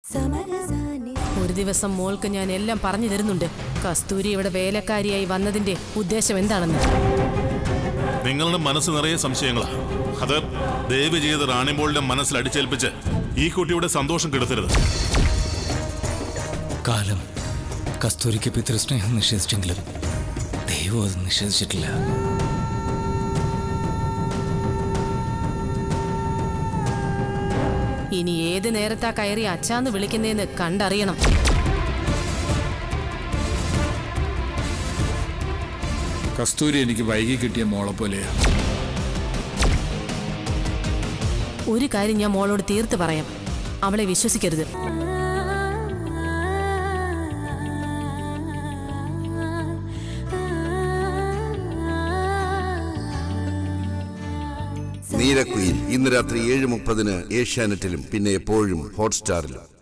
ഒരു ദിവസം മോൾക്ക് ഞാൻ എല്ലാം പറഞ്ഞു തരുന്നുണ്ട് കസ്തൂരി ഇവിടെ വേലക്കാരിയായി വന്നതിന്റെ ഉദ്ദേശം എന്താണെന്ന് നിങ്ങളുടെ മനസ്സ് നിറയെ സംശയങ്ങളാ അത് ദയവ് ചെയ്ത് റാണിമോളുടെ മനസ്സിൽ അടിച്ചേൽപ്പിച്ച് ഈ കുട്ടിയുടെ സന്തോഷം കെടുത്തരുത് കാലം കസ്തൂരിക്ക് പിതൃസ്നേഹം നിഷേധിച്ചെങ്കിലും ദൈവം അത് നിഷേധിച്ചിട്ടില്ല ഇനി ഏത് നേരത്താ കയറി അച്ചാന്ന് വിളിക്കുന്നതെന്ന് കണ്ടറിയണം കസ്തൂരി എനിക്ക് വൈകി കിട്ടിയ മോളെ പോലെയാ ഒരു കാര്യം ഞാൻ മോളോട് തീർത്ത് പറയാം അവളെ വിശ്വസിക്കരുത് നീലക്കുയിൽ ഇന്ന് രാത്രി ഏഴ് മുപ്പതിന് ഏഷ്യാനെറ്റിലും പിന്നെ എപ്പോഴും ഹോട്ട്സ്റ്റാറിലും